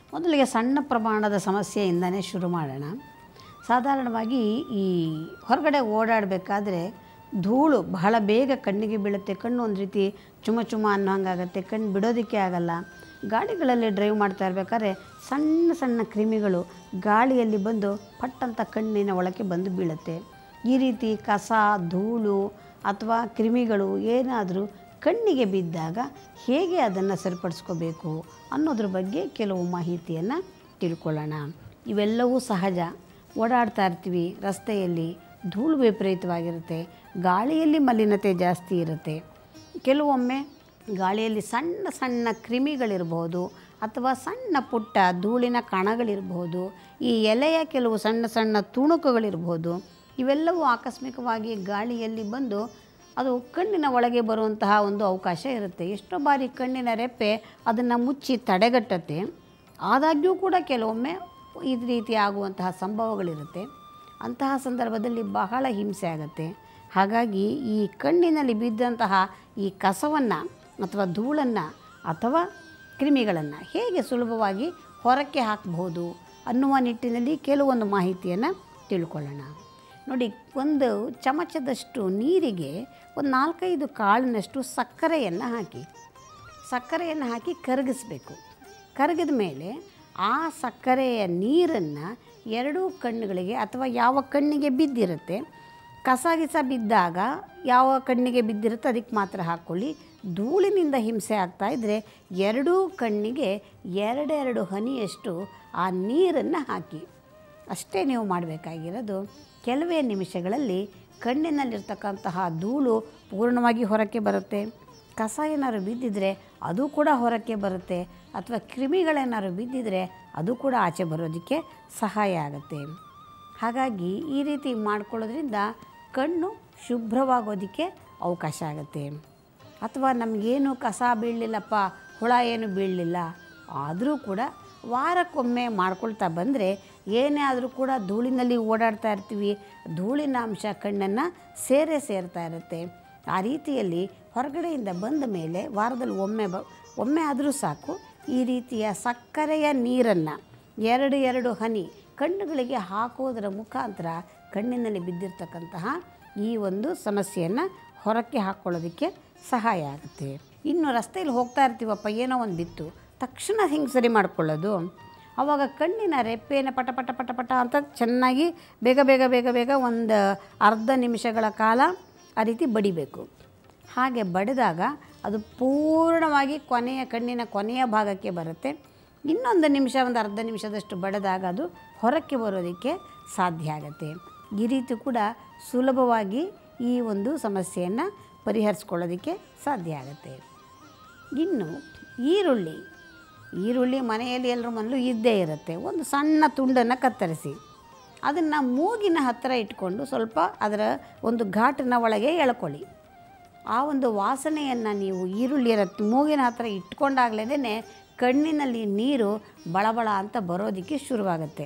ಮೊದಲಿಗೆ ಸಣ್ಣ ಪ್ರಮಾಣದ ಸಮಸ್ಯೆಯಿಂದನೇ ಶುರು ಮಾಡೋಣ ಸಾಧಾರಣವಾಗಿ ಈ ಹೊರಗಡೆ ಓಡಾಡಬೇಕಾದ್ರೆ ಧೂಳು ಬಹಳ ಬೇಗ ಕಣ್ಣಿಗೆ ಬೀಳುತ್ತೆ ಕಣ್ಣು ಒಂದು ರೀತಿ ಚುಮ ಚುಮ ಅನ್ನೋ ಹಂಗಾಗತ್ತೆ ಕಣ್ಣು ಬಿಡೋದಕ್ಕೆ ಆಗಲ್ಲ ಗಾಡಿಗಳಲ್ಲಿ ಡ್ರೈವ್ ಮಾಡ್ತಾ ಇರಬೇಕಾದ್ರೆ ಸಣ್ಣ ಸಣ್ಣ ಕ್ರಿಮಿಗಳು ಗಾಳಿಯಲ್ಲಿ ಬಂದು ಪಟ್ಟಂತ ಕಣ್ಣಿನ ಒಳಗೆ ಬಂದು ಬೀಳುತ್ತೆ ಈ ರೀತಿ ಕಸ ಧೂಳು ಅಥವಾ ಕ್ರಿಮಿಗಳು ಏನಾದರೂ ಕಣ್ಣಿಗೆ ಬಿದ್ದಾಗ ಹೇಗೆ ಅದನ್ನು ಸರಿಪಡಿಸ್ಕೋಬೇಕು ಅನ್ನೋದ್ರ ಬಗ್ಗೆ ಕೆಲವು ಮಾಹಿತಿಯನ್ನು ತಿಳ್ಕೊಳ್ಳೋಣ ಇವೆಲ್ಲವೂ ಸಹಜ ಓಡಾಡ್ತಾ ಇರ್ತೀವಿ ರಸ್ತೆಯಲ್ಲಿ ಧೂಳು ವಿಪರೀತವಾಗಿರುತ್ತೆ ಗಾಳಿಯಲ್ಲಿ ಮಲಿನತೆ ಜಾಸ್ತಿ ಇರುತ್ತೆ ಕೆಲವೊಮ್ಮೆ ಗಾಳಿಯಲ್ಲಿ ಸಣ್ಣ ಸಣ್ಣ ಕ್ರಿಮಿಗಳಿರ್ಬೋದು ಅಥವಾ ಸಣ್ಣ ಪುಟ್ಟ ಧೂಳಿನ ಕಣಗಳಿರ್ಬೋದು ಈ ಎಲೆಯ ಕೆಲವು ಸಣ್ಣ ಸಣ್ಣ ತುಣುಕುಗಳಿರ್ಬೋದು ಇವೆಲ್ಲವೂ ಆಕಸ್ಮಿಕವಾಗಿ ಗಾಳಿಯಲ್ಲಿ ಬಂದು ಅದು ಕಣ್ಣಿನ ಒಳಗೆ ಬರುವಂತಹ ಒಂದು ಅವಕಾಶ ಇರುತ್ತೆ ಎಷ್ಟೋ ಬಾರಿ ಕಣ್ಣಿನ ರೆಪ್ಪೆ ಅದನ್ನು ಮುಚ್ಚಿ ತಡೆಗಟ್ಟುತ್ತೆ ಆದಾಗ್ಯೂ ಕೂಡ ಕೆಲವೊಮ್ಮೆ ಈ ರೀತಿ ಆಗುವಂತಹ ಸಂಭವಗಳಿರುತ್ತೆ ಅಂತಹ ಸಂದರ್ಭದಲ್ಲಿ ಬಹಳ ಹಿಂಸೆ ಆಗುತ್ತೆ ಹಾಗಾಗಿ ಈ ಕಣ್ಣಿನಲ್ಲಿ ಬಿದ್ದಂತಹ ಈ ಕಸವನ್ನು ಅಥವಾ ಧೂಳನ್ನು ಅಥವಾ ಕ್ರಿಮಿಗಳನ್ನು ಹೇಗೆ ಸುಲಭವಾಗಿ ಹೊರಕ್ಕೆ ಹಾಕಬಹುದು ಅನ್ನುವ ನಿಟ್ಟಿನಲ್ಲಿ ಕೆಲವೊಂದು ಮಾಹಿತಿಯನ್ನು ತಿಳ್ಕೊಳ್ಳೋಣ ನೋಡಿ ಒಂದು ಚಮಚದಷ್ಟು ನೀರಿಗೆ ಒಂದು ನಾಲ್ಕೈದು ಕಾಳಿನಷ್ಟು ಸಕ್ಕರೆಯನ್ನು ಹಾಕಿ ಸಕ್ಕರೆಯನ್ನು ಹಾಕಿ ಕರಗಿಸ್ಬೇಕು ಕರಗಿದ ಮೇಲೆ ಆ ಸಕ್ಕರೆಯ ನೀರನ್ನು ಎರಡೂ ಕಣ್ಣುಗಳಿಗೆ ಅಥವಾ ಯಾವ ಕಣ್ಣಿಗೆ ಬಿದ್ದಿರುತ್ತೆ ಕಸ ಗಿಸ ಬಿದ್ದಾಗ ಯಾವ ಕಣ್ಣಿಗೆ ಬಿದ್ದಿರುತ್ತೆ ಅದಕ್ಕೆ ಮಾತ್ರ ಹಾಕ್ಕೊಳ್ಳಿ ಧೂಳಿನಿಂದ ಹಿಂಸೆ ಆಗ್ತಾ ಇದ್ದರೆ ಎರಡೂ ಕಣ್ಣಿಗೆ ಎರಡೆರಡು ಹನಿಯಷ್ಟು ಆ ನೀರನ್ನು ಹಾಕಿ ಅಷ್ಟೇ ನೀವು ಮಾಡಬೇಕಾಗಿರೋದು ಕೆಲವೇ ನಿಮಿಷಗಳಲ್ಲಿ ಕಣ್ಣಿನಲ್ಲಿರ್ತಕ್ಕಂತಹ ಧೂಳು ಪೂರ್ಣವಾಗಿ ಹೊರಕ್ಕೆ ಬರುತ್ತೆ ಕಸ ಏನಾದ್ರು ಬಿದ್ದಿದ್ರೆ ಅದು ಕೂಡ ಹೊರಕ್ಕೆ ಬರುತ್ತೆ ಅಥವಾ ಕ್ರಿಮಿಗಳೇನಾದ್ರು ಬಿದ್ದಿದ್ರೆ ಅದು ಕೂಡ ಆಚೆ ಬರೋದಕ್ಕೆ ಸಹಾಯ ಆಗುತ್ತೆ ಹಾಗಾಗಿ ಈ ರೀತಿ ಮಾಡ್ಕೊಳ್ಳೋದ್ರಿಂದ ಕಣ್ಣು ಶುಭ್ರವಾಗೋದಕ್ಕೆ ಅವಕಾಶ ಆಗುತ್ತೆ ಅಥವಾ ನಮಗೇನು ಕಸ ಬೀಳಲಿಲ್ಲಪ್ಪ ಹುಳ ಏನು ಬೀಳಲಿಲ್ಲ ಆದರೂ ಕೂಡ ವಾರಕ್ಕೊಮ್ಮೆ ಮಾಡ್ಕೊಳ್ತಾ ಬಂದರೆ ಏನೇ ಆದರೂ ಕೂಡ ಧೂಳಿನಲ್ಲಿ ಓಡಾಡ್ತಾ ಇರ್ತೀವಿ ಧೂಳಿನ ಅಂಶ ಕಣ್ಣನ್ನು ಸೇರೇ ಸೇರ್ತಾ ಇರುತ್ತೆ ಆ ರೀತಿಯಲ್ಲಿ ಹೊರಗಡೆಯಿಂದ ಬಂದ ಮೇಲೆ ವಾರದಲ್ಲಿ ಒಮ್ಮೆ ಬ ಒಮ್ಮೆ ಆದರೂ ಸಾಕು ಈ ರೀತಿಯ ಸಕ್ಕರೆಯ ನೀರನ್ನು ಎರಡು ಎರಡು ಹನಿ ಕಣ್ಣುಗಳಿಗೆ ಹಾಕೋದರ ಮುಖಾಂತರ ಕಣ್ಣಿನಲ್ಲಿ ಬಿದ್ದಿರ್ತಕ್ಕಂತಹ ಈ ಒಂದು ಸಮಸ್ಯೆಯನ್ನು ಹೊರಕ್ಕೆ ಹಾಕ್ಕೊಳ್ಳೋದಕ್ಕೆ ಸಹಾಯ ಆಗುತ್ತೆ ಇನ್ನು ರಸ್ತೆಯಲ್ಲಿ ಹೋಗ್ತಾ ಇರ್ತೀವಪ್ಪ ಏನೋ ಒಂದು ಬಿತ್ತು ತಕ್ಷಣ ಹಿಂಗೆ ಸರಿ ಮಾಡ್ಕೊಳ್ಳೋದು ಆವಾಗ ಕಣ್ಣಿನ ರೆಪ್ಪೆನ ಪಟ ಪಟ ಪಟ ಪಟ ಅಂತ ಚೆನ್ನಾಗಿ ಬೇಗ ಬೇಗ ಬೇಗ ಬೇಗ ಒಂದು ಅರ್ಧ ನಿಮಿಷಗಳ ಕಾಲ ಆ ರೀತಿ ಬಡಿಬೇಕು ಹಾಗೆ ಬಡಿದಾಗ ಅದು ಪೂರ್ಣವಾಗಿ ಕೊನೆಯ ಕಣ್ಣಿನ ಕೊನೆಯ ಭಾಗಕ್ಕೆ ಬರುತ್ತೆ ಇನ್ನೊಂದು ನಿಮಿಷ ಒಂದು ಅರ್ಧ ನಿಮಿಷದಷ್ಟು ಬಡಿದಾಗ ಅದು ಹೊರಕ್ಕೆ ಬರೋದಕ್ಕೆ ಸಾಧ್ಯ ಆಗುತ್ತೆ ಈ ರೀತಿ ಕೂಡ ಸುಲಭವಾಗಿ ಈ ಒಂದು ಸಮಸ್ಯೆಯನ್ನು ಪರಿಹರಿಸ್ಕೊಳ್ಳೋದಕ್ಕೆ ಸಾಧ್ಯ ಆಗುತ್ತೆ ಇನ್ನು ಈರುಳ್ಳಿ ಈರುಳ್ಳಿ ಮನೆಯಲ್ಲಿ ಎಲ್ಲರ ಮನೇಲೂ ಇದ್ದೇ ಇರುತ್ತೆ ಒಂದು ಸಣ್ಣ ತುಂಡನ್ನು ಕತ್ತರಿಸಿ ಅದನ್ನು ಮೂಗಿನ ಹತ್ತಿರ ಇಟ್ಕೊಂಡು ಸ್ವಲ್ಪ ಅದರ ಒಂದು ಘಾಟಿನ ಒಳಗೆ ಎಳ್ಕೊಳ್ಳಿ ಆ ಒಂದು ವಾಸನೆಯನ್ನು ನೀವು ಈರುಳ್ಳಿಯ ಮೂಗಿನ ಹತ್ತಿರ ಇಟ್ಕೊಂಡಾಗಲೇ ಕಣ್ಣಿನಲ್ಲಿ ನೀರು ಬಳಬಳ ಅಂತ ಬರೋದಕ್ಕೆ ಶುರುವಾಗುತ್ತೆ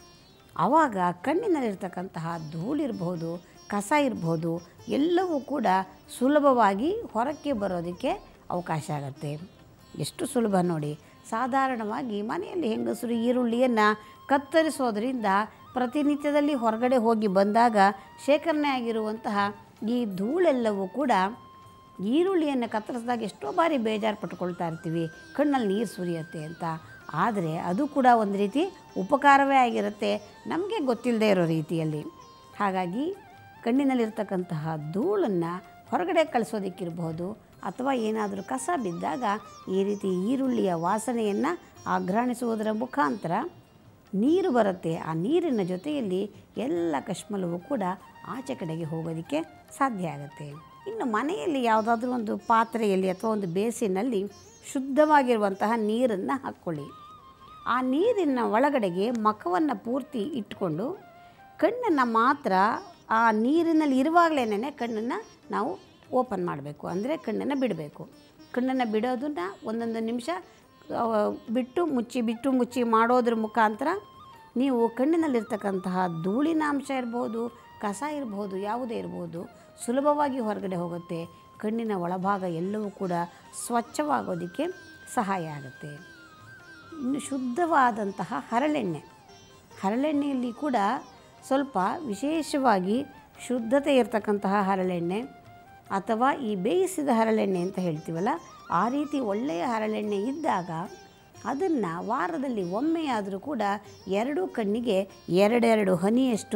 ಆವಾಗ ಕಣ್ಣಿನಲ್ಲಿರ್ತಕ್ಕಂತಹ ಧೂಳಿರ್ಬೋದು ಕಸ ಇರ್ಬೋದು ಎಲ್ಲವೂ ಕೂಡ ಸುಲಭವಾಗಿ ಹೊರಕ್ಕೆ ಬರೋದಕ್ಕೆ ಅವಕಾಶ ಆಗುತ್ತೆ ಎಷ್ಟು ಸುಲಭ ನೋಡಿ ಸಾಧಾರಣವಾಗಿ ಮನೆಯಲ್ಲಿ ಹೆಂಗಸರು ಈರುಳ್ಳಿಯನ್ನು ಕತ್ತರಿಸೋದ್ರಿಂದ ಪ್ರತಿನಿತ್ಯದಲ್ಲಿ ಹೊರಗಡೆ ಹೋಗಿ ಬಂದಾಗ ಶೇಖರಣೆ ಆಗಿರುವಂತಹ ಈ ಧೂಳೆಲ್ಲವೂ ಕೂಡ ಈರುಳ್ಳಿಯನ್ನು ಕತ್ತರಿಸಿದಾಗ ಎಷ್ಟೋ ಬಾರಿ ಬೇಜಾರು ಪಟ್ಕೊಳ್ತಾ ಇರ್ತೀವಿ ಕಣ್ಣಲ್ಲಿ ನೀರು ಸುರಿಯುತ್ತೆ ಅಂತ ಆದರೆ ಅದು ಕೂಡ ಒಂದು ರೀತಿ ಉಪಕಾರವೇ ಆಗಿರುತ್ತೆ ನಮಗೆ ಗೊತ್ತಿಲ್ಲದೆ ಇರೋ ರೀತಿಯಲ್ಲಿ ಹಾಗಾಗಿ ಕಣ್ಣಿನಲ್ಲಿರ್ತಕ್ಕಂತಹ ಧೂಳನ್ನು ಹೊರಗಡೆ ಕಳಿಸೋದಕ್ಕಿರ್ಬೋದು ಅಥವಾ ಏನಾದರೂ ಕಸ ಬಿದ್ದಾಗ ಈ ರೀತಿ ಈರುಳ್ಳಿಯ ವಾಸನೆಯನ್ನು ಆಘ್ರಾಣಿಸುವುದರ ಮುಖಾಂತರ ನೀರು ಬರುತ್ತೆ ಆ ನೀರಿನ ಜೊತೆಯಲ್ಲಿ ಎಲ್ಲ ಕಶ್ಮಲವೂ ಕೂಡ ಆಚೆ ಕಡೆಗೆ ಹೋಗೋದಕ್ಕೆ ಸಾಧ್ಯ ಆಗುತ್ತೆ ಇನ್ನು ಮನೆಯಲ್ಲಿ ಯಾವುದಾದ್ರೂ ಒಂದು ಪಾತ್ರೆಯಲ್ಲಿ ಅಥವಾ ಒಂದು ಬೇಸಿನಲ್ಲಿ ಶುದ್ಧವಾಗಿರುವಂತಹ ನೀರನ್ನು ಹಾಕ್ಕೊಳ್ಳಿ ಆ ನೀರಿನ ಒಳಗಡೆಗೆ ಮಖವನ್ನು ಪೂರ್ತಿ ಇಟ್ಕೊಂಡು ಕಣ್ಣನ್ನು ಮಾತ್ರ ಆ ನೀರಿನಲ್ಲಿ ಇರುವಾಗಲೇ ಕಣ್ಣನ್ನು ನಾವು ಓಪನ್ ಮಾಡಬೇಕು ಅಂದರೆ ಕಣ್ಣನ್ನು ಬಿಡಬೇಕು ಕಣ್ಣನ್ನು ಬಿಡೋದನ್ನು ಒಂದೊಂದು ನಿಮಿಷ ಆ, ಬಿಟ್ಟು ಮುಚ್ಚಿ ಬಿಟ್ಟು ಮುಚ್ಚಿ ಮಾಡೋದ್ರ ಮುಖಾಂತರ ನೀವು ಕಣ್ಣಿನಲ್ಲಿರ್ತಕ್ಕಂತಹ ಧೂಳಿನ ಅಂಶ ಇರ್ಬೋದು ಕಸ ಇರ್ಬೋದು ಯಾವುದೇ ಇರ್ಬೋದು ಸುಲಭವಾಗಿ ಹೊರಗಡೆ ಹೋಗುತ್ತೆ ಕಣ್ಣಿನ ಒಳಭಾಗ ಎಲ್ಲವೂ ಕೂಡ ಸ್ವಚ್ಛವಾಗೋದಕ್ಕೆ ಸಹಾಯ ಆಗುತ್ತೆ ಇನ್ನು ಶುದ್ಧವಾದಂತಹ ಹರಳೆಣ್ಣೆ ಹರಳೆಣ್ಣೆಯಲ್ಲಿ ಕೂಡ ಸ್ವಲ್ಪ ವಿಶೇಷವಾಗಿ ಶುದ್ಧತೆ ಇರತಕ್ಕಂತಹ ಹರಳೆಣ್ಣೆ ಅಥವಾ ಈ ಬೇಯಿಸಿದ ಹರಳೆಣ್ಣೆ ಅಂತ ಹೇಳ್ತೀವಲ್ಲ ಆ ರೀತಿ ಒಳ್ಳೆಯ ಹರಳೆಣ್ಣೆ ಇದ್ದಾಗ ಅದನ್ನು ವಾರದಲ್ಲಿ ಒಮ್ಮೆಯಾದರೂ ಕೂಡ ಎರಡೂ ಕಣ್ಣಿಗೆ ಎರಡೆರಡು ಹನಿಯಷ್ಟು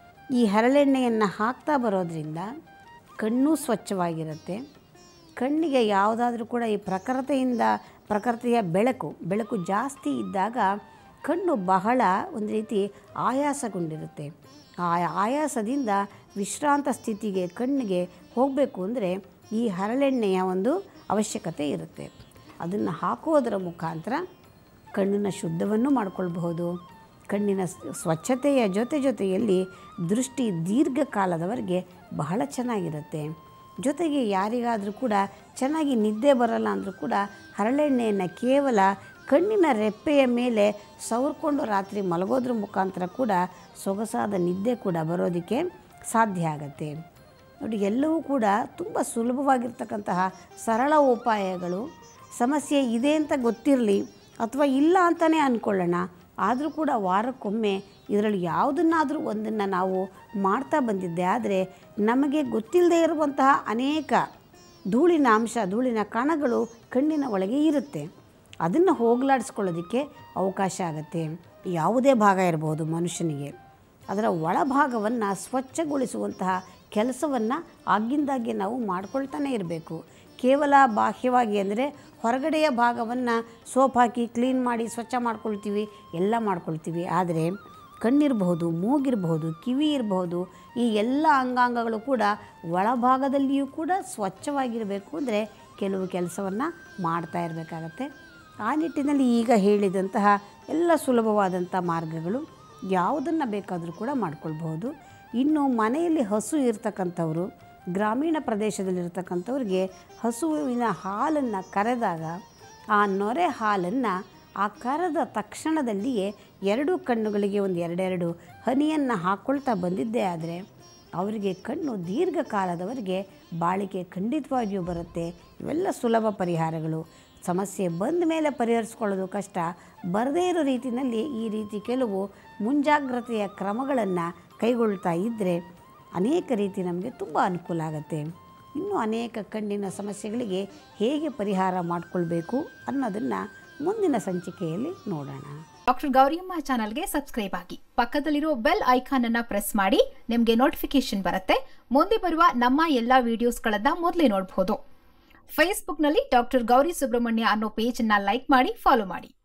ಈ ಹರಳೆಣ್ಣೆಯನ್ನು ಹಾಕ್ತಾ ಬರೋದ್ರಿಂದ ಕಣ್ಣು ಸ್ವಚ್ಛವಾಗಿರುತ್ತೆ ಕಣ್ಣಿಗೆ ಯಾವುದಾದ್ರೂ ಕೂಡ ಈ ಪ್ರಖರತೆಯಿಂದ ಪ್ರಖರತೆಯ ಬೆಳಕು ಬೆಳಕು ಜಾಸ್ತಿ ಇದ್ದಾಗ ಕಣ್ಣು ಬಹಳ ಒಂದು ರೀತಿ ಆಯಾಸಗೊಂಡಿರುತ್ತೆ ಆ ಆಯಾಸದಿಂದ ವಿಶ್ರಾಂತ ಸ್ಥಿತಿಗೆ ಕಣ್ಣಿಗೆ ಹೋಗಬೇಕು ಅಂದರೆ ಈ ಹರಳೆಣ್ಣೆಯ ಒಂದು ಅವಶ್ಯಕತೆ ಇರುತ್ತೆ ಅದನ್ನು ಹಾಕೋದರ ಮುಖಾಂತರ ಕಣ್ಣಿನ ಶುದ್ಧವನ್ನು ಮಾಡಿಕೊಳ್ಬಹುದು ಕಣ್ಣಿನ ಸ್- ಸ್ವಚ್ಛತೆಯ ಜೊತೆ ಜೊತೆಯಲ್ಲಿ ದೃಷ್ಟಿ ದೀರ್ಘಕಾಲದವರೆಗೆ ಬಹಳ ಚೆನ್ನಾಗಿರುತ್ತೆ ಜೊತೆಗೆ ಯಾರಿಗಾದರೂ ಕೂಡ ಚೆನ್ನಾಗಿ ನಿದ್ದೆ ಬರಲ್ಲ ಅಂದರೂ ಕೂಡ ಹರಳೆಣ್ಣೆಯನ್ನು ಕೇವಲ ಕಣ್ಣಿನ ರೆಪ್ಪೆಯ ಮೇಲೆ ಸವರ್ಕೊಂಡು ರಾತ್ರಿ ಮಲಗೋದ್ರ ಮುಖಾಂತರ ಕೂಡ ಸೊಗಸಾದ ನಿದ್ದೆ ಕೂಡ ಬರೋದಕ್ಕೆ ಸಾಧ್ಯ ಆಗತ್ತೆ ನೋಡಿ ಎಲ್ಲವೂ ಕೂಡ ತುಂಬ ಸುಲಭವಾಗಿರ್ತಕ್ಕಂತಹ ಸರಳ ಉಪಾಯಗಳು ಸಮಸ್ಯೆ ಇದೆ ಅಂತ ಗೊತ್ತಿರಲಿ ಅಥವಾ ಇಲ್ಲ ಅಂತಲೇ ಅಂದ್ಕೊಳ್ಳೋಣ ಆದರೂ ಕೂಡ ವಾರಕ್ಕೊಮ್ಮೆ ಇದರಲ್ಲಿ ಯಾವುದನ್ನಾದರೂ ಒಂದನ್ನು ನಾವು ಮಾಡ್ತಾ ಬಂದಿದ್ದೆ ಆದರೆ ನಮಗೆ ಗೊತ್ತಿಲ್ಲದೆ ಇರುವಂತಹ ಅನೇಕ ಧೂಳಿನ ಅಂಶ ಧೂಳಿನ ಕಣಗಳು ಕಣ್ಣಿನ ಒಳಗೆ ಇರುತ್ತೆ ಅದನ್ನು ಹೋಗಲಾಡಿಸ್ಕೊಳ್ಳೋದಕ್ಕೆ ಅವಕಾಶ ಆಗುತ್ತೆ ಯಾವುದೇ ಭಾಗ ಇರ್ಬೋದು ಮನುಷ್ಯನಿಗೆ ಅದರ ಒಳಭಾಗವನ್ನು ಸ್ವಚ್ಛಗೊಳಿಸುವಂತಹ ಕೆಲಸವನ್ನು ಆಗಿಂದಾಗ್ಗೆ ನಾವು ಮಾಡ್ಕೊಳ್ತಾನೆ ಇರಬೇಕು ಕೇವಲ ಬಾಹ್ಯವಾಗಿ ಅಂದರೆ ಹೊರಗಡೆಯ ಭಾಗವನ್ನು ಸೋಪ್ ಹಾಕಿ ಕ್ಲೀನ್ ಮಾಡಿ ಸ್ವಚ್ಛ ಮಾಡ್ಕೊಳ್ತೀವಿ ಎಲ್ಲ ಮಾಡ್ಕೊಳ್ತೀವಿ ಆದರೆ ಕಣ್ಣಿರಬಹುದು ಮೂಗಿರಬಹುದು ಕಿವಿ ಇರಬಹುದು ಈ ಎಲ್ಲ ಅಂಗಾಂಗಗಳು ಕೂಡ ಒಳಭಾಗದಲ್ಲಿಯೂ ಕೂಡ ಸ್ವಚ್ಛವಾಗಿರಬೇಕು ಅಂದರೆ ಕೆಲವು ಕೆಲಸವನ್ನು ಮಾಡ್ತಾ ಇರಬೇಕಾಗತ್ತೆ ಆ ನಿಟ್ಟಿನಲ್ಲಿ ಈಗ ಹೇಳಿದಂತಹ ಎಲ್ಲ ಸುಲಭವಾದಂಥ ಮಾರ್ಗಗಳು ಯಾವುದನ್ನು ಬೇಕಾದರೂ ಕೂಡ ಮಾಡ್ಕೊಳ್ಬಹುದು ಇನ್ನು ಮನೆಯಲ್ಲಿ ಹಸು ಇರ್ತಕ್ಕಂಥವ್ರು ಗ್ರಾಮೀಣ ಪ್ರದೇಶದಲ್ಲಿರ್ತಕ್ಕಂಥವ್ರಿಗೆ ಹಸುವಿನ ಹಾಲನ್ನು ಕರೆದಾಗ ಆ ನೊರೆ ಹಾಲನ್ನು ಆ ಕರೆದ ತಕ್ಷಣದಲ್ಲಿಯೇ ಎರಡೂ ಕಣ್ಣುಗಳಿಗೆ ಒಂದು ಎರಡೆರಡು ಹನಿಯನ್ನು ಹಾಕ್ಕೊಳ್ತಾ ಬಂದಿದ್ದೇ ಆದರೆ ಅವರಿಗೆ ಕಣ್ಣು ದೀರ್ಘಕಾಲದವರೆಗೆ ಬಾಳಿಕೆ ಖಂಡಿತವಾಗಿಯೂ ಬರುತ್ತೆ ಇವೆಲ್ಲ ಸುಲಭ ಪರಿಹಾರಗಳು ಸಮಸ್ಯೆ ಬಂದ ಮೇಲೆ ಪರಿಹರಿಸ್ಕೊಳ್ಳೋದು ಕಷ್ಟ ಬರದೇ ಇರೋ ರೀತಿಯಲ್ಲಿ ಈ ರೀತಿ ಕೆಲವು ಮುಂಜಾಗ್ರತೆಯ ಕ್ರಮಗಳನ್ನು ಕೈಗೊಳ್ತಾ ಇದ್ದರೆ ಅನೇಕ ರೀತಿ ನಮಗೆ ತುಂಬ ಅನುಕೂಲ ಆಗುತ್ತೆ ಇನ್ನೂ ಅನೇಕ ಕಣ್ಣಿನ ಸಮಸ್ಯೆಗಳಿಗೆ ಹೇಗೆ ಪರಿಹಾರ ಮಾಡಿಕೊಳ್ಬೇಕು ಅನ್ನೋದನ್ನು ಮುಂದಿನ ಸಂಚಿಕೆಯಲ್ಲಿ ನೋಡೋಣ ಡಾಕ್ಟರ್ ಗೌರಿಯಮ್ಮ ಚಾನಲ್ಗೆ ಸಬ್ಸ್ಕ್ರೈಬ್ ಆಗಿ ಪಕ್ಕದಲ್ಲಿರೋ ಬೆಲ್ ಐಕಾನ್ ಅನ್ನ ಪ್ರೆಸ್ ಮಾಡಿ ನಿಮಗೆ ನೋಟಿಫಿಕೇಶನ್ ಬರುತ್ತೆ ಮುಂದೆ ಬರುವ ನಮ್ಮ ಎಲ್ಲಾ ವಿಡಿಯೋಸ್ಗಳನ್ನ ಮೊದಲೇ ನೋಡಬಹುದು ಫೇಸ್ಬುಕ್ನಲ್ಲಿ ಡಾಕ್ಟರ್ ಗೌರಿ ಸುಬ್ರಹ್ಮಣ್ಯ ಅನ್ನೋ ಪೇಜ್ ಅನ್ನ ಲೈಕ್ ಮಾಡಿ ಫಾಲೋ ಮಾಡಿ